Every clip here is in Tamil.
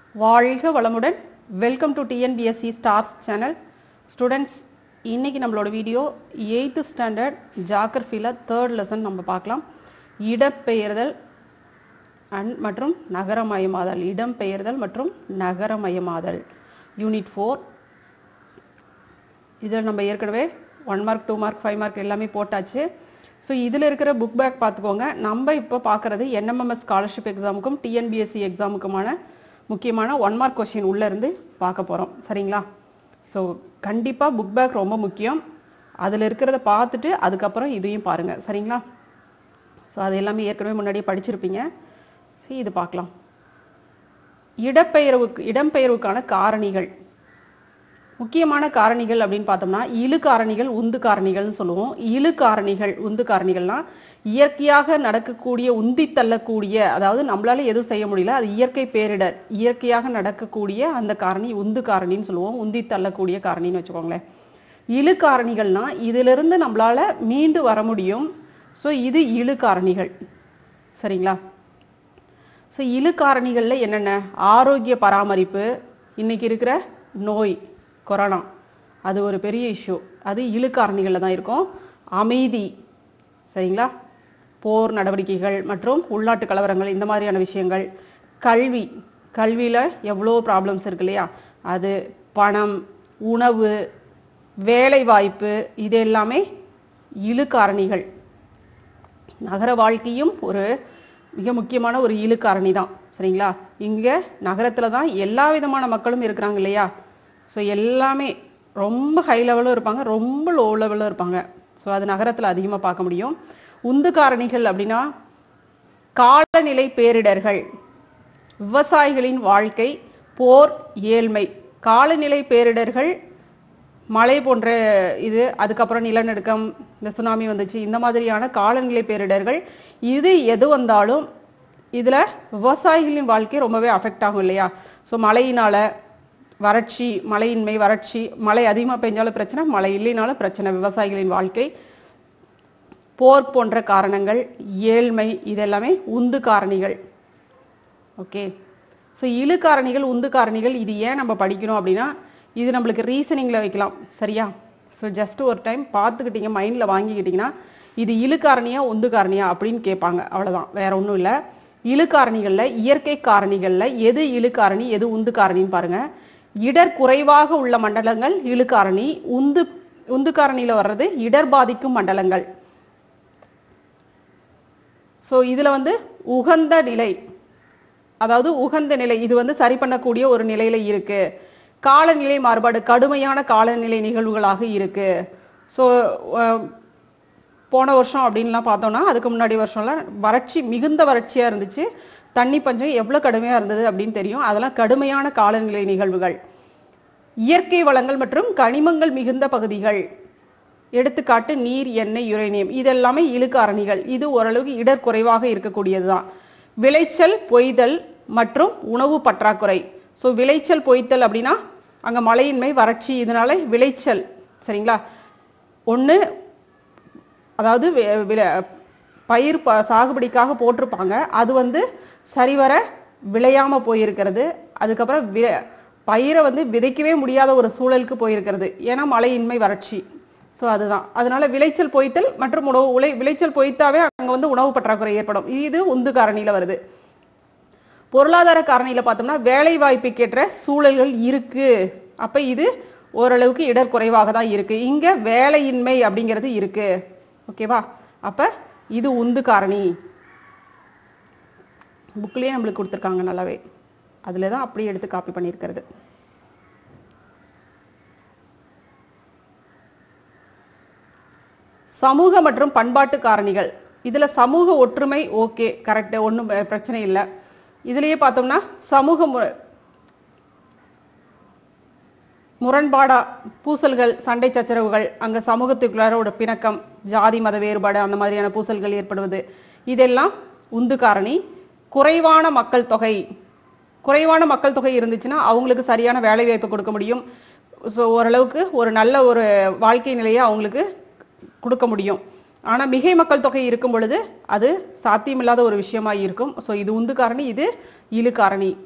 வாழ்க வளமுடன் welcome to TNPSC stars channel students இன்னைக்கு நம்மளோட வீடியோ எயித்து ஸ்டாண்டர்ட் ஜாகிரஃபியில் தேர்ட் லெசன் நம்ம பார்க்கலாம் இடப்பெயர்தல் அண்ட் மற்றும் நகரமயமாதல் இடம்பெயர்தல் மற்றும் நகரமயமாதல் யூனிட் ஃபோர் இதில் நம்ம ஏற்கனவே one mark two mark five mark எல்லாமே போட்டாச்சு ஸோ இதில் இருக்கிற புக் பேக் பார்த்துக்கோங்க நம்ம இப்போ பார்க்குறது என்எம்எம்எஸ் ஸ்காலர்ஷிப் எக்ஸாமுக்கும் டிஎன்பிஎஸ்சி எக்ஸாமுக்குமான முக்கியமான ஒன் மார்க் கொஷின் உள்ளேருந்து பார்க்க போகிறோம் சரிங்களா ஸோ கண்டிப்பாக புக் பேக் ரொம்ப முக்கியம் அதில் இருக்கிறத பார்த்துட்டு அதுக்கப்புறம் இதையும் பாருங்கள் சரிங்களா ஸோ அது எல்லாமே ஏற்கனவே முன்னாடியே படிச்சிருப்பீங்க சரி இது பார்க்கலாம் இடப்பெயர்வுக்கு இடம்பெயர்வுக்கான காரணிகள் முக்கியமான காரணிகள் அப்படின்னு பார்த்தோம்னா இழு காரணிகள் உந்து காரணிகள்னு சொல்லுவோம் இழு காரணிகள் உந்து காரணிகள்னா இயற்கையாக நடக்கக்கூடிய உந்தி தள்ளக்கூடிய அதாவது நம்மளால எதுவும் செய்ய முடியல அது இயற்கை பேரிடர் இயற்கையாக நடக்கக்கூடிய அந்த காரணி உந்து காரணின்னு சொல்லுவோம் உந்தி தள்ளக்கூடிய காரணின்னு வச்சுக்கோங்களேன் இழு காரணிகள்னா இதிலிருந்து நம்மளால மீண்டு வர முடியும் ஸோ இது இழு காரணிகள் சரிங்களா ஸோ இழு காரணிகளில் என்னென்ன ஆரோக்கிய பராமரிப்பு இன்னைக்கு இருக்கிற நோய் கொரோனா அது ஒரு பெரிய இஷ்யூ அது இழு காரணிகளில் தான் இருக்கும் அமைதி சரிங்களா போர் நடவடிக்கைகள் மற்றும் உள்நாட்டு கலவரங்கள் இந்த மாதிரியான விஷயங்கள் கல்வி கல்வியில் எவ்வளோ ப்ராப்ளம்ஸ் இருக்கு இல்லையா அது பணம் உணவு வேலை வாய்ப்பு இது எல்லாமே இழு காரணிகள் நகர வாழ்க்கையும் ஒரு மிக முக்கியமான ஒரு இழு காரணி தான் சரிங்களா இங்கே நகரத்தில் தான் எல்லா விதமான மக்களும் இருக்கிறாங்க இல்லையா ஸோ எல்லாமே ரொம்ப ஹை லெவலும் இருப்பாங்க ரொம்ப லோ லெவலும் இருப்பாங்க ஸோ அது நகரத்தில் அதிகமாக பார்க்க முடியும் உந்து காரணிகள் அப்படின்னா காலநிலை பேரிடர்கள் விவசாயிகளின் வாழ்க்கை போர் ஏழ்மை காலநிலை பேரிடர்கள் மழை போன்ற இது அதுக்கப்புறம் நிலநடுக்கம் இந்த சுனாமி வந்துச்சு இந்த மாதிரியான காலநிலை பேரிடர்கள் இது எது வந்தாலும் இதில் விவசாயிகளின் வாழ்க்கை ரொம்பவே அஃபெக்ட் ஆகும் இல்லையா ஸோ மழையினால வறட்சி மழையின்மை வறட்சி மழை அதிகமாக பெஞ்சாலும் பிரச்சனை மழை இல்லைனாலும் பிரச்சனை விவசாயிகளின் வாழ்க்கை போர் போன்ற காரணங்கள் ஏழ்மை இதெல்லாமே உந்து காரணிகள் ஓகே ஸோ இழு காரணிகள் உந்து காரணிகள் இது ஏன் நம்ம படிக்கணும் அப்படின்னா இது நம்மளுக்கு ரீசனிங்கில் வைக்கலாம் சரியா ஸோ ஜஸ்ட் ஒரு டைம் பார்த்துக்கிட்டீங்க மைண்டில் வாங்கிக்கிட்டிங்கன்னா இது இழு காரணியா உந்து காரணியா அப்படின்னு கேட்பாங்க அவ்வளோதான் வேற ஒன்றும் இல்லை இழு காரணிகளில் இயற்கை காரணிகளில் எது இழு காரணி எது உந்து காரணின்னு பாருங்க இடர் குறைவாக உள்ள மண்டலங்கள் இழு காரணி உந்து உந்து காரணியில் வர்றது இடர் பாதிக்கும் மண்டலங்கள் ஸோ இதில் வந்து உகந்த நிலை அதாவது உகந்த நிலை இது வந்து சரி பண்ணக்கூடிய ஒரு நிலையில இருக்கு காலநிலை மாறுபாடு கடுமையான காலநிலை நிகழ்வுகளாக இருக்கு ஸோ போன வருஷம் அப்படின்லாம் பார்த்தோம்னா அதுக்கு முன்னாடி வருஷம்லாம் வறட்சி மிகுந்த வறட்சியா இருந்துச்சு தண்ணி பஞ்சம் எவ்வளவு கடுமையா இருந்தது அப்படின்னு தெரியும் அதெல்லாம் கடுமையான காலநிலை நிகழ்வுகள் இயற்கை வளங்கள் மற்றும் கனிமங்கள் மிகுந்த பகுதிகள் எடுத்துக்காட்டு நீர் எண்ணெய் யுரேனியம் இதெல்லாமே இழுக்காரணிகள் இது ஓரளவுக்கு இடர் குறைவாக இருக்கக்கூடியதுதான் விளைச்சல் பொய்தல் மற்றும் உணவு பற்றாக்குறை ஸோ விளைச்சல் பொய்த்தல் அப்படின்னா அங்கே மழையின்மை வறட்சி இதனால விளைச்சல் சரிங்களா ஒன்று அதாவது வி- விளை- பயிர் ப- சாகுபடிக்காக போட்டிருப்பாங்க அது வந்து சரிவர விளையாம போயிருக்கிறது அதுக்கப்புறம் வி- பயிரை வந்து விதைக்கவே முடியாத ஒரு சூழலுக்கு போயிருக்கிறது ஏன்னா மழையின்மை வறட்சி ஸோ அதுதான் அதனால விளைச்சல் பொய்த்தல் மற்றும் உணவு உலை விளைச்சல் பொய்த்தாவே அங்கே வந்து உணவு பற்றாக்குறை ஏற்படும் இது உந்து காரணியில வருது பொருளாதார காரணியில பார்த்தோம்னா வேலை வாய்ப்புக்கேற்ற சூழல்கள் இருக்கு அப்ப இது ஓரளவுக்கு இடர் குறைவாக தான் இருக்கு இங்க வேலையின்மை அப்படிங்கிறது இருக்கு ஓகேவா அப்ப இது உந்து காரணி புக்லயே நம்மளுக்கு கொடுத்துருக்காங்க நல்லாவே அதுல தான் அப்படியே எடுத்து காப்பி பண்ணியிருக்கிறது சமூக மற்றும் பண்பாட்டு காரணிகள் இதுல சமூக ஒற்றுமை ஓகே கரெக்ட் ஒன்றும் பிரச்சனை இல்லை இதுலயே பார்த்தோம்னா சமூக மு- முரண்பாடா பூசல்கள் சண்டை சச்சரவுகள் அங்க சமூகத்துக்குள்ளாரோட பிணக்கம் ஜாதி மத வேறுபாடு அந்த மாதிரியான பூசல்கள் ஏற்படுவது இதெல்லாம் உந்து காரணி குறைவான மக்கள் தொகை குறைவான மக்கள் தொகை இருந்துச்சுன்னா அவங்களுக்கு சரியான வேலை வாய்ப்பு கொடுக்க முடியும் ஸோ ஓரளவுக்கு ஒரு நல்ல ஒரு வாழ்க்கை நிலையை அவங்களுக்கு கொடுக்க முடியும் ஆனா மிகை மக்கள் தொகை இருக்கும் பொழுது அது சாத்தியமில்லாத ஒரு விஷயமா இருக்கும் ஸோ இது உந்து காரணி இது இழு காரணி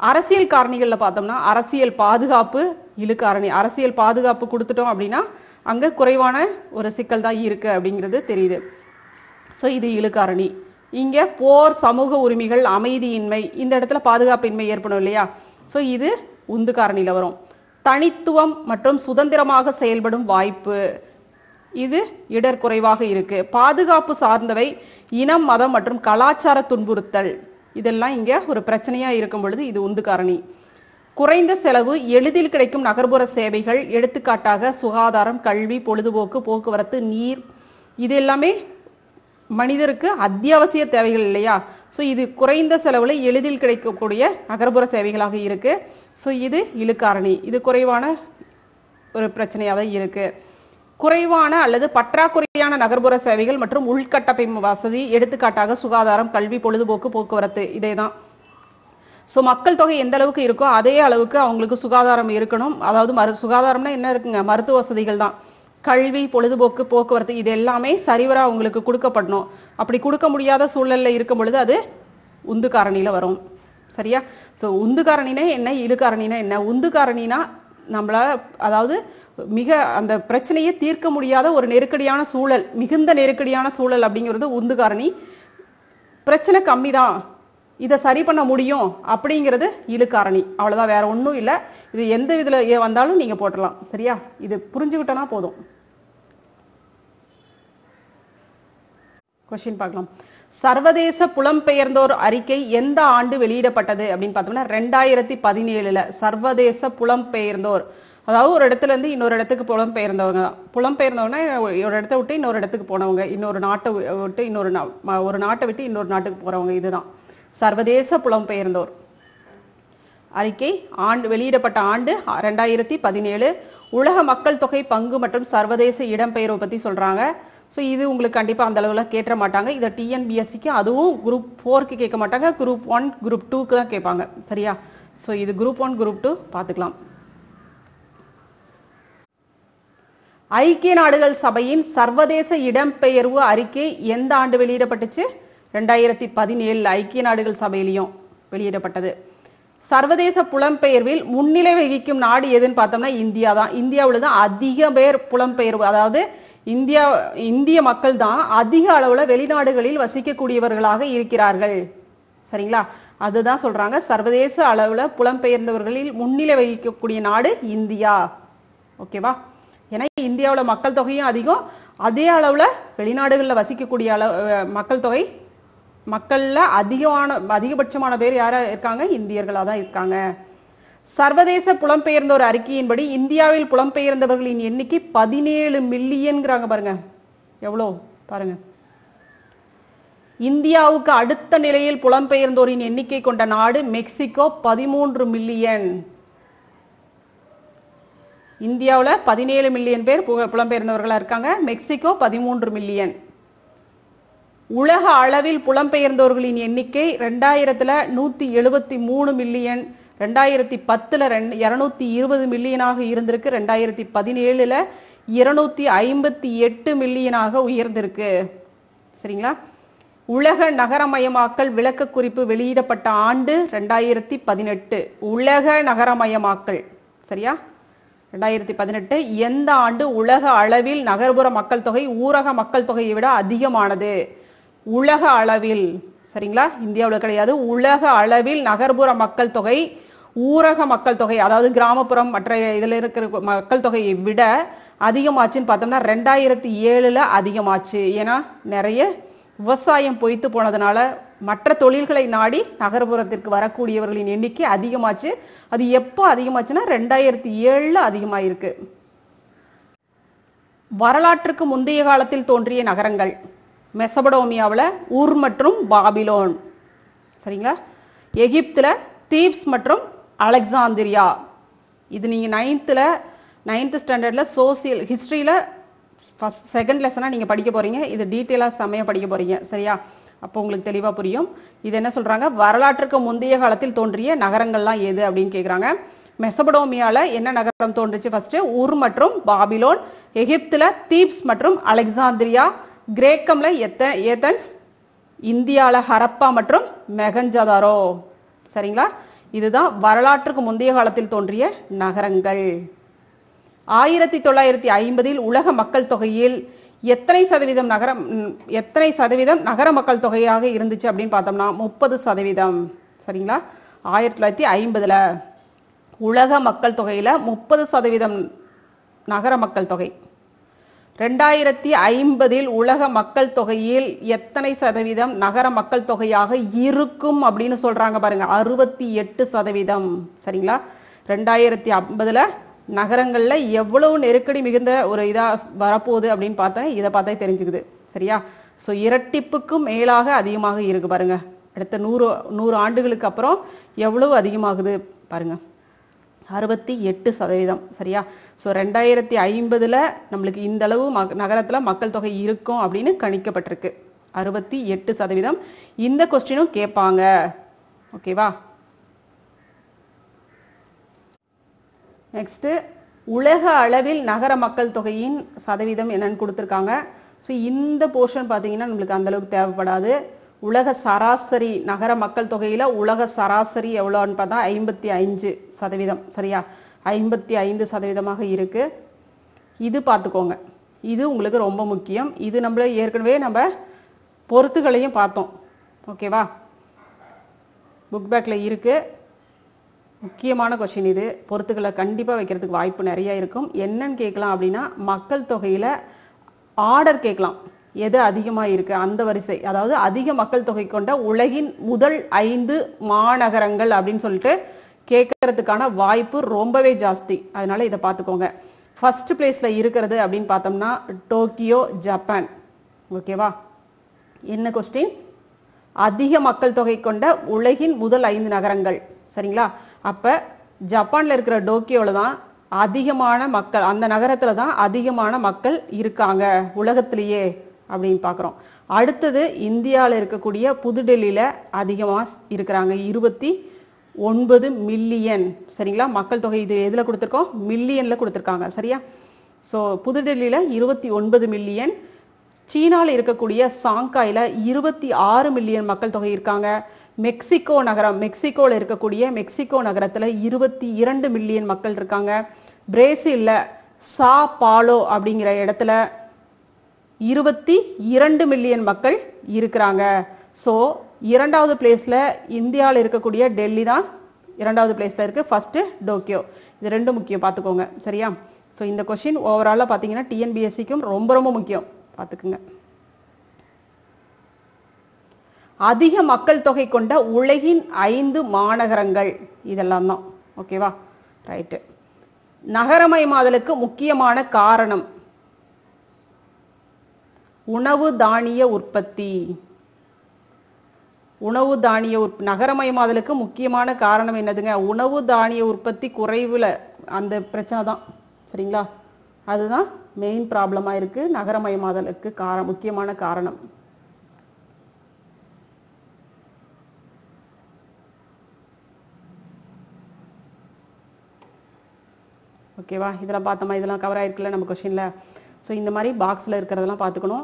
அரசியல் காரணிகள்ல பார்த்தோம்னா அரசியல் பாதுகாப்பு இழுக்காரணி அரசியல் பாதுகாப்பு கொடுத்துட்டோம் அப்படின்னா அங்க குறைவான ஒரு சிக்கல் தான் இருக்கு அப்படிங்கிறது தெரியுது ஸோ இது இழுக்காரணி இங்க போர் சமூக உரிமைகள் அமைதியின்மை இந்த இடத்துல பாதுகாப்பின்மை ஏற்படும் இல்லையா ஸோ இது உந்து காரணியில வரும் தனித்துவம் மற்றும் சுதந்திரமாக செயல்படும் வாய்ப்பு இது இடர் குறைவாக இருக்கு பாதுகாப்பு சார்ந்தவை இனம் மதம் மற்றும் கலாச்சார துன்புறுத்தல் இதெல்லாம் இங்க ஒரு பிரச்சனையா இருக்கும் பொழுது இது உந்து காரணி குறைந்த செலவு எளிதில் கிடைக்கும் நகர்ப்புற சேவைகள் எடுத்துக்காட்டாக சுகாதாரம் கல்வி பொழுதுபோக்கு போக்குவரத்து நீர் இது எல்லாமே மனிதருக்கு அத்தியாவசிய தேவைகள் இல்லையா ஸோ இது குறைந்த செலவுல எளிதில் கிடைக்கக்கூடிய நகர்ப்புற சேவைகளாக இருக்கு ஸோ இது இழுக்காரணி இது குறைவான ஒரு பிரச்சனையாக தான் இருக்கு குறைவான அல்லது பற்றாக்குறையான நகர்ப்புற சேவைகள் மற்றும் உள்கட்டமைப்பு வசதி எடுத்துக்காட்டாக சுகாதாரம் கல்வி பொழுதுபோக்கு போக்குவரத்து இதே தான் ஸோ மக்கள் தொகை எந்த அளவுக்கு இருக்கோ அதே அளவுக்கு அவங்களுக்கு சுகாதாரம் இருக்கணும் அதாவது மரு சுகாதாரம்னா என்ன இருக்குங்க மருத்துவ வசதிகள் தான் கல்வி பொழுதுபோக்கு போக்குவரத்து இது எல்லாமே சரிவரா அவங்களுக்கு கொடுக்கப்படணும் அப்படி கொடுக்க முடியாத சூழல்ல இருக்கும் பொழுது அது உந்து காரணியில வரும் சரியா ஸோ உந்து காரணினா என்ன இழு காரணினா என்ன உந்து காரணினா நம்மள அதாவது மிக அந்த பிரச்சனையை தீர்க்க முடியாத ஒரு நெருக்கடியான சூழல் மிகுந்த நெருக்கடியான சூழல் அப்படிங்கிறது உந்து காரணி பிரச்சனை கம்மி தான் இதை சரி பண்ண முடியும் அப்படிங்கிறது இழுக்காரணி அவ்வளவுதான் வேற ஒன்றும் இல்லை இது எந்த இதுல ஏ- வந்தாலும் நீங்க போட்டுடலாம் சரியா இது புரிஞ்சுக்கிட்டோன்னா போதும் கொஸ்டின் பார்க்கலாம் சர்வதேச புலம்பெயர்ந்தோர் அறிக்கை எந்த ஆண்டு வெளியிடப்பட்டது அப்படின்னு பார்த்தோம்னா ரெண்டாயிரத்தி பதினேழுல சர்வதேச புலம்பெயர்ந்தோர் அதாவது ஒரு இடத்துல இருந்து இன்னொரு இடத்துக்கு புலம்பெயர்ந்தவங்க தான் புலம்பெயர்ந்தவங்கன்னா ஒரு இடத்த விட்டு இன்னொரு இடத்துக்கு போனவங்க இன்னொரு நாட்டை வி- விட்டு இன்னொரு நா- ம- ஒரு நாட்டை விட்டு இன்னொரு நாட்டுக்கு போறவங்க இதுதான் சர்வதேச புலம்பெயர்ந்தோர் அறிக்கை ஆண்டு வெளியிடப்பட்ட ஆண்டு ரெண்டாயிரத்தி பதினேழு உலக மக்கள் தொகை பங்கு மற்றும் சர்வதேச இடம்பெயர்வு பத்தி சொல்றாங்க ஸோ இது உங்களுக்கு கண்டிப்பா அந்த அளவுல கேட்ட மாட்டாங்க இதை டிஎன்பிஎஸ்சிக்கு அதுவும் குரூப் ஃபோருக்கு கேட்க மாட்டாங்க குரூப் ஒன் குரூப் டூக்கு தான் கேட்பாங்க சரியா ஸோ இது குரூப் ஒன் குரூப் டூ பார்த்துக்கலாம் ஐக்கிய நாடுகள் சபையின் சர்வதேச இடம்பெயர்வு அறிக்கை எந்த ஆண்டு வெளியிடப்பட்டுச்சு ரெண்டாயிரத்தி பதினேழுல ஐக்கிய நாடுகள் சபையிலையும் வெளியிடப்பட்டது சர்வதேச புலம்பெயர்வில் முன்னிலை வகிக்கும் நாடு எதுன்னு பார்த்தோம்னா இந்தியா தான் இந்தியாவில் தான் அதிக பேர் புலம்பெயர்வு அதாவது இந்தியா இந்திய மக்கள் தான் அதிக அளவுல வெளிநாடுகளில் வசிக்கக்கூடியவர்களாக இருக்கிறார்கள் சரிங்களா அதுதான் சொல்றாங்க சர்வதேச அளவுல புலம்பெயர்ந்தவர்களில் முன்னிலை வகிக்கக்கூடிய நாடு இந்தியா ஓகேவா ஏன்னா இந்தியாவுல மக்கள் தொகையும் அதிகம் அதே அளவுல வெளிநாடுகளில் வசிக்கக்கூடிய அளவு அஹ், மக்கள் தொகை மக்கள்ல அதிகமான அதிகபட்சமான பேர் யாரா இருக்காங்க இந்தியர்களா தான் இருக்காங்க சர்வதேச புலம்பெயர்ந்தோர் அறிக்கையின்படி இந்தியாவில் புலம்பெயர்ந்தவர்களின் எண்ணிக்கை பதினேழு மில்லியன்ங்கிறாங்க பாருங்க எவ்வளோ பாருங்க இந்தியாவுக்கு அடுத்த நிலையில் புலம்பெயர்ந்தோரின் எண்ணிக்கை கொண்ட நாடு மெக்சிகோ பதிமூன்று மில்லியன் இந்தியாவுல பதினேழு மில்லியன் பேர் புக- புலம்பெயர்ந்தவர்களா இருக்காங்க மெக்சிகோ பதிமூன்று மில்லியன் உலக அளவில் புலம்பெயர்ந்தோர்களின் எண்ணிக்கை ரெண்டாயிரத்துல நூத்தி எழுபத்தி மூணு மில்லியன் ரெண்டாயிரத்தி பத்துல ரெண்டு இருநூத்தி இருபது மில்லியனாக இருந்திருக்கு ரெண்டாயிரத்தி பதினேழுல இருநூத்தி ஐம்பத்தி எட்டு மில்லியனாக உயர்ந்திருக்கு சரிங்களா உலக நகரமயமாக்கல் விளக்க குறிப்பு வெளியிடப்பட்ட ஆண்டு ரெண்டாயிரத்தி பதினெட்டு உலக நகரமயமாக்கல் சரியா ரெண்டாயிரத்தி பதினெட்டு எந்த ஆண்டு உலக அளவில் நகர்ப்புற மக்கள் தொகை ஊரக மக்கள் தொகையை விட அதிகமானது உலக அளவில் சரிங்களா இந்தியாவில் கிடையாது உலக அளவில் நகர்ப்புற மக்கள் தொகை ஊரக மக்கள் தொகை அதாவது கிராமப்புறம் மற்ற இதுல இருக்கிற மக்கள் தொகையை விட அதிகமாச்சுன்னு பார்த்தோம்னா ரெண்டாயிரத்தி ஏழுல அதிகமாச்சு ஏன்னா நிறைய விவசாயம் பொய்த்து போனதுனால மற்ற தொழில்களை நாடி நகர்ப்புறத்திற்கு வரக்கூடியவர்களின் எண்ணிக்கை அதிகமாச்சு அது எப்போ அதிகமாச்சுன்னா ரெண்டாயிரத்தி ஏழுல அதிகமாயிருக்கு வரலாற்றுக்கு முந்தைய காலத்தில் தோன்றிய நகரங்கள் மெசபடோமியாவில் ஊர் மற்றும் பாபிலோன் சரிங்களா எகிப்துல தீப்ஸ் மற்றும் அலெக்சாந்திரியா இது நீங்க நைன்த்தில் நைன்த் ஸ்டாண்டர்ட்ல சோசியல் ஹிஸ்டரியில ஃபர்ஸ்ட் செகண்ட் லெசனாக நீங்கள் படிக்க போறீங்க இது டீட்டெயிலாக செம்மையாக படிக்க போறீங்க சரியா அப்போ உங்களுக்கு தெளிவாக புரியும் இது என்ன சொல்றாங்க வரலாற்றுக்கு முந்தைய காலத்தில் தோன்றிய நகரங்கள்லாம் எது அப்படின்னு கேட்குறாங்க மெசபடோமியால என்ன நகரம் தோன்றுச்சு ஃபர்ஸ்ட் உர் மற்றும் பாபிலோன் எகிப்துல தீப்ஸ் மற்றும் அலெக்சாந்திரியா கிரேக்கம்ல எத்த ஏதன்ஸ் இந்தியால ஹரப்பா மற்றும் மெகஞ்சதாரோ சரிங்களா இதுதான் வரலாற்றுக்கு முந்தைய காலத்தில் தோன்றிய நகரங்கள் ஆயிரத்தி தொள்ளாயிரத்தி ஐம்பதில் உலக மக்கள் தொகையில் எத்தனை சதவீதம் நகரம் ம், எத்தனை சதவீதம் நகர மக்கள் தொகையாக இருந்துச்சு அப்படின்னு பார்த்தோம்னா முப்பது சதவீதம் சரிங்களா ஆயிரத்தி தொள்ளாயிரத்தி ஐம்பதுல உலக மக்கள் தொகையில முப்பது சதவீதம் நகர மக்கள் தொகை ரெண்டாயிரத்தி ஐம்பதில் உலக மக்கள் தொகையில் எத்தனை சதவீதம் நகர மக்கள் தொகையாக இருக்கும் அப்படின்னு சொல்றாங்க பாருங்க அறுபத்தி எட்டு சதவீதம் சரிங்களா ரெண்டாயிரத்தி ஐம்பதுல நகரங்கள்ல எவ்வளவு நெருக்கடி மிகுந்த ஒரு இதா வரப்போகுது அப்படின்னு பார்த்தா இதை பார்த்தா தெரிஞ்சுக்குது சரியா ஸோ இரட்டிப்புக்கும் மேலாக அதிகமாக இருக்கு பாருங்க அடுத்த நூறு நூறு ஆண்டுகளுக்கு அப்புறம் எவ்வளவு அதிகமாகுது பாருங்க அறுபத்தி எட்டு சதவீதம் சரியா ஸோ ரெண்டாயிரத்தி ஐம்பதுல நம்மளுக்கு இந்த அளவு மக் நகரத்துல மக்கள் தொகை இருக்கும் அப்படின்னு கணிக்கப்பட்டிருக்கு அறுபத்தி எட்டு சதவீதம் இந்த கொஸ்டினும் கேட்பாங்க ஓகேவா நெக்ஸ்ட் உலக அளவில் நகர மக்கள் தொகையின் சதவீதம் என்னன்னு கொடுத்துருக்காங்க ஸோ இந்த போர்ஷன் பார்த்தீங்கன்னா நம்மளுக்கு அந்த அளவுக்கு தேவைப்படாது உலக சராசரி நகர மக்கள் தொகையில உலக சராசரி எவ்வளோன்னு பார்த்தா ஐம்பத்தி அஞ்சு சதவீதம் சரியா ஐம்பத்தி ஐந்து சதவீதமாக இருக்கு இது பார்த்துக்கோங்க இது உங்களுக்கு ரொம்ப முக்கியம் இது நம்மள ஏற்கனவே நம்ம பொறுத்துகளையும் பார்த்தோம் ஓகேவா புக் பேக்ல இருக்கு முக்கியமான கொஷின் இது பொறுத்துக்களை கண்டிப்பாக வைக்கிறதுக்கு வாய்ப்பு நிறைய இருக்கும் என்னன்னு கேட்கலாம் அப்படின்னா மக்கள் தொகையில ஆர்டர் கேட்கலாம் எது அதிகமாக இருக்கு அந்த வரிசை அதாவது அதிக மக்கள் தொகை கொண்ட உலகின் முதல் ஐந்து மாநகரங்கள் அப்படின்னு சொல்லிட்டு கேட்கறதுக்கான வாய்ப்பு ரொம்பவே ஜாஸ்தி அதனால இதை பார்த்துக்கோங்க ஃபர்ஸ்ட் பிளேஸ்ல இருக்கிறது அப்படின்னு பார்த்தோம்னா டோக்கியோ ஜப்பான் ஓகேவா என்ன கொஸ்டின் அதிக மக்கள் தொகை கொண்ட உலகின் முதல் ஐந்து நகரங்கள் சரிங்களா அப்ப ஜப்பான்ல இருக்கிற டோக்கியோல தான் அதிகமான மக்கள் அந்த நகரத்துல தான் அதிகமான மக்கள் இருக்காங்க உலகத்திலேயே அப்படின்னு பார்க்குறோம் அடுத்தது இந்தியாவில் இருக்கக்கூடிய புதுடெல்லியில அதிகமா இருக்கிறாங்க இருபத்தி ஒன்பது மில்லியன் சரிங்களா மக்கள் தொகை இது எதுல கொடுத்துருக்கோம் மில்லியன்ல கொடுத்துருக்காங்க சரியா ஸோ புதுடெல்லியில இருபத்தி ஒன்பது மில்லியன் சீனால இருக்கக்கூடிய சாங்காயில இருபத்தி ஆறு மில்லியன் மக்கள் தொகை இருக்காங்க மெக்சிகோ நகரம் மெக்சிகோல இருக்கக்கூடிய மெக்சிகோ நகரத்துல இருபத்தி இரண்டு மில்லியன் மக்கள் இருக்காங்க பிரேசில்ல சா பாலோ அப்படிங்கிற இடத்துல இருபத்தி இரண்டு மில்லியன் மக்கள் இருக்கிறாங்க ஸோ இரண்டாவது பிளேஸ்ல இந்தியாவில் இருக்கக்கூடிய டெல்லி தான் இரண்டாவது பிளேஸ்ல இருக்கு ஃபர்ஸ்ட் டோக்கியோ இது ரெண்டும் முக்கியம் பார்த்துக்கோங்க சரியா ஸோ இந்த கொஷின் ஓவராலாக பார்த்தீங்கன்னா டிஎன்பிஎஸ்சிக்கும் ரொம்ப ரொம்ப முக்கியம் பார்த்துக்குங்க அதிக மக்கள் தொகை கொண்ட உலகின் ஐந்து மாநகரங்கள் இதெல்லாம் தான் ஓகேவா ரைட்டு நகரமயமாதலுக்கு முக்கியமான காரணம் உணவு தானிய உற்பத்தி உணவு தானிய உற்ப நகரமயமாதலுக்கு முக்கியமான காரணம் என்னதுங்க உணவு தானிய உற்பத்தி குறைவுல அந்த பிரச்சனை தான் சரிங்களா அதுதான் மெயின் ப்ராப்ளமா இருக்கு நகரமயமாதலுக்கு கார முக்கியமான காரணம் ஓகேவா இதெல்லாம் பார்த்தோமா இதெல்லாம் கவர் ஆயிருக்குல்ல நம்ம கொஷின்ல ஸோ இந்த மாதிரி பாக்ஸில் இருக்கிறதெல்லாம் பார்த்துக்கணும்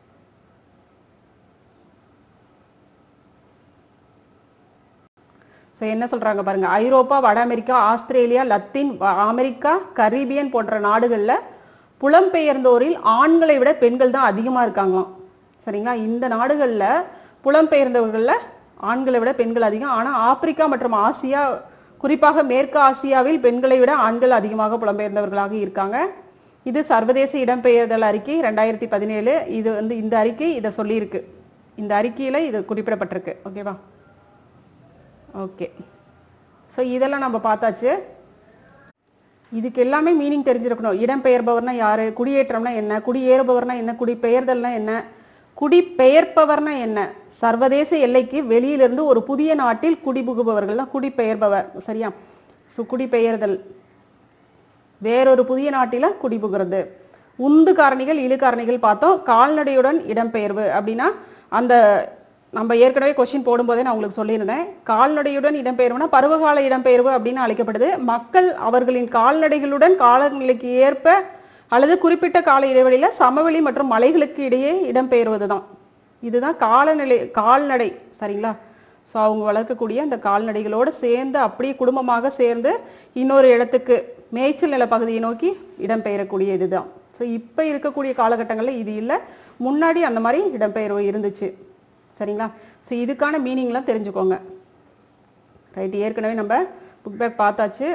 ஸோ என்ன சொல்றாங்க பாருங்க ஐரோப்பா வட அமெரிக்கா ஆஸ்திரேலியா லத்தீன் வ- அமெரிக்கா கரீபியன் போன்ற நாடுகள்ல புலம்பெயர்ந்தோரில் ஆண்களை விட பெண்கள் தான் அதிகமா இருக்காங்களாம் சரிங்களா இந்த நாடுகள்ல புலம்பெயர்ந்தவர்கள்ல ஆண்களை விட பெண்கள் அதிகம் ஆனா ஆப்பிரிக்கா மற்றும் ஆசியா குறிப்பாக மேற்கு ஆசியாவில் பெண்களை விட ஆண்கள் அதிகமாக புலம்பெயர்ந்தவர்களாக இருக்காங்க இது சர்வதேச இடம்பெயர்தல் அறிக்கை ரெண்டாயிரத்தி பதினேழு இது வந்து இந்த அறிக்கை இதை சொல்லியிருக்கு இந்த அறிக்கையில இது குறிப்பிடப்பட்டிருக்கு ஓகேவா ஓகே ஸோ இதெல்லாம் நம்ம பார்த்தாச்சு இதுக்கு எல்லாமே மீனிங் தெரிஞ்சிருக்கணும் இடம்பெயர்பவர்னா யாரு குடியேற்றம்னா என்ன குடியேறுபவர்னா என்ன குடிபெயர்தல்னா என்ன குடிபெயர்ப்பவர்னா என்ன சர்வதேச எல்லைக்கு வெளியிலிருந்து ஒரு புதிய நாட்டில் குடிபுகுபவர்கள் தான் குடிபெயர்பவர் சரியா ஸோ குடிபெயர்தல் வேறொரு புதிய நாட்டில குடிபுகிறது உந்து காரணிகள் இழு காரணிகள் பார்த்தோம் கால்நடையுடன் இடம்பெயர்வு அப்படின்னா அந்த நம்ம ஏற்கனவே கொஸ்டின் போடும்போதே நான் உங்களுக்கு சொல்லியிருந்தேன் கால்நடையுடன் இடம்பெயர்வுனா பருவகால இடம்பெயர்வு அப்படின்னு அழைக்கப்படுது மக்கள் அவர்களின் கால்நடைகளுடன் காலநிலைக்கு ஏற்ப அல்லது குறிப்பிட்ட கால இடைவெளியில சமவெளி மற்றும் மலைகளுக்கு இடையே இடம்பெயர்வது தான் இதுதான் காலநிலை கால்நடை சரிங்களா ஸோ அவங்க வளர்க்கக்கூடிய அந்த கால்நடைகளோடு சேர்ந்து அப்படியே குடும்பமாக சேர்ந்து இன்னொரு இடத்துக்கு மேய்ச்சல் நில பகுதியை நோக்கி இடம்பெயரக்கூடிய இதுதான் ஸோ இப்போ இருக்கக்கூடிய காலகட்டங்களில் இது இல்லை முன்னாடி அந்த மாதிரி இடம்பெயர்வு இருந்துச்சு சரிங்களா ஸோ இதுக்கான மீனிங்லாம் தெரிஞ்சுக்கோங்க ரைட் ஏற்கனவே நம்ம புக் பேக் பார்த்தாச்சு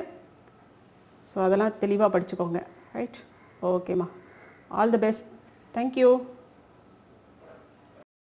ஸோ அதெல்லாம் தெளிவாக படிச்சுக்கோங்க ரைட் ஓகேம்மா ஆல் தி பெஸ்ட் தேங்க்யூ